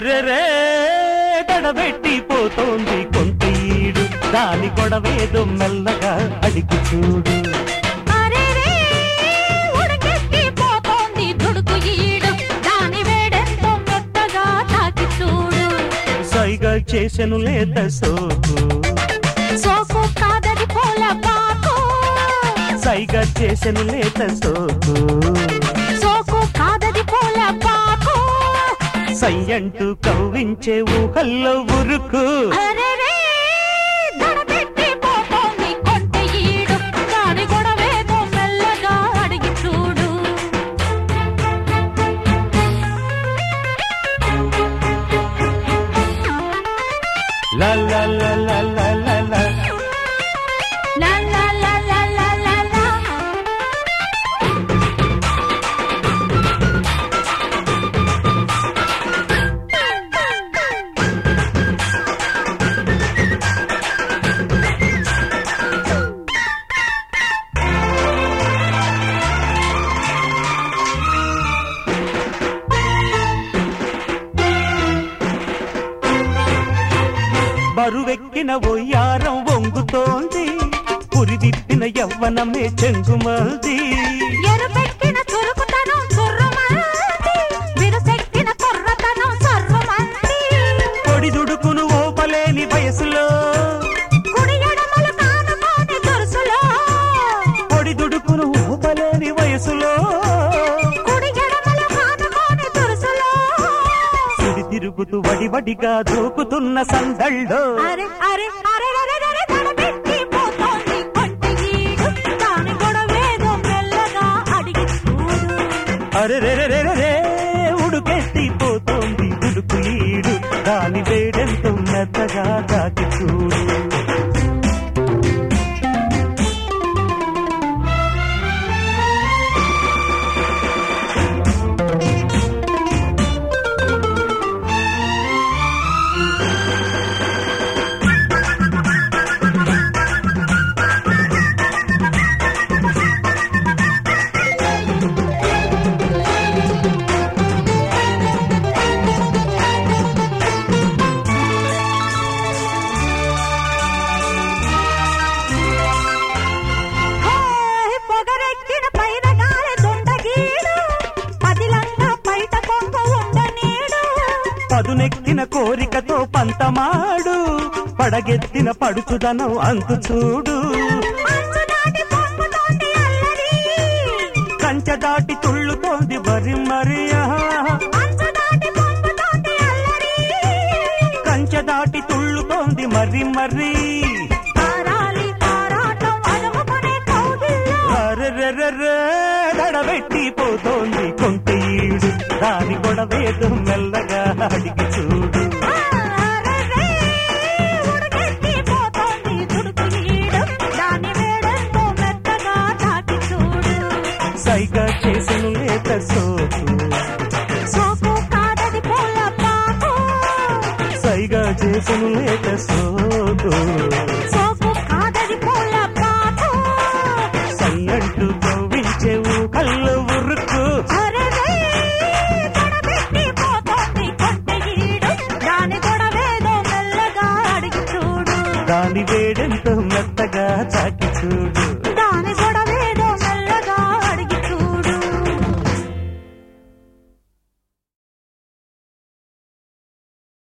అరెరే గడబెట్టి పోతోంది కొంత ఈడు దాని గొడవేదో మెల్లగా అడిగి చూడు అరెరే, ఉడికెత్తి పోతోంది దుడుకు ఈడు. దాని వేడెంతో మెత్తగా తాకి చూడు. సైగా చేసెను లేత సోకు సోకు కాదది పూల పాకు. సైగా చేసెను లేత సోకు సోకు కాదది పూల పాకు. సై అంటూ కవ్వించే ఊహల్లో ఉరుకు అరెరే, దడబెట్టి పోతోంది కొంటె ఈడు. దాని గొడవేదో మెల్లగా అడిగి చూడు లా లా లా లా లా లా లా La la la la la la la. బరువెక్కిన ఒయ్యారం వంగుతోంది పురిదిప్పిన యవ్వనమే చెంగుమంది ఎరుపెక్కిన చురుకుతనం చుర్రుమంది. విరుసెక్కిన కుర్రతనం సర్రుమంది. పొడిదుడుకును ఓపలేని వయసులో కుడి ఎడమలు కానుకోని దురుసులో. పొడిదుడుకును ఓపలేని వయసులో కుడి ఎడమలు కానుకోని దురుసులో. సుడి తిరుగుతూ వడివడిగా దూకుతున్న సందళ్ళో అరె అరె అరె అరె అరె తడబెట్టి పోతోంది కొంటె ఈడు. దాని గొడవేదో మెల్లగా అడిగి చూడు అరెరెరెరెరే ఉడుకెత్తి పోతోంది ఉడుకు ఈడు దాని వేడెంతో మెత్తగా తాకి చూడు హే, పొగరెక్కిన పైన గాలి దుండగీడు పదిలంగా బయట కొంగ ఉండనీడు పదునెక్కిన కోరికతో పంతమాడు పడగెత్తిన పడుచుదనం అంతు చూడు అంచు దాటి పొంగుతోంది అల్లరి కంచె దాటి తుళ్ళుతోంది మరి మరి ఆహా. అంచు దాటి పొంగుతోంది అల్లరి కంచె దాటి తుళ్ళుతోంది మరి మరి తారాలి తారాటం అలుముకునే కౌగిల్లో అరెరెరెరె దడబెట్టి పోతోంది కొంత ఈడు దాని గొడవేదు మెల్లగా అడిగి చూడు అరెరే, ఉడుకెత్తి పోతోంది దుడుకు ఈడు. దాని వేడెంతో మెత్తగా తాకి చూడు సైగా చేసిన లేత సోకు సోకు కాదది పూల పాకు సైగా చేసిన లేత సోకు సోకు కాదది పూల పాకు సై అంటూ కవ్వించేవు కళ్ళు ఉరుకు అరెరే, తడబెట్టి పోతోంది కొంటె ఈడు. దాని గొడవేదో మెల్లగా అడిగి చూడు దాని వేడెంతో మెత్తగా చాకి చూడు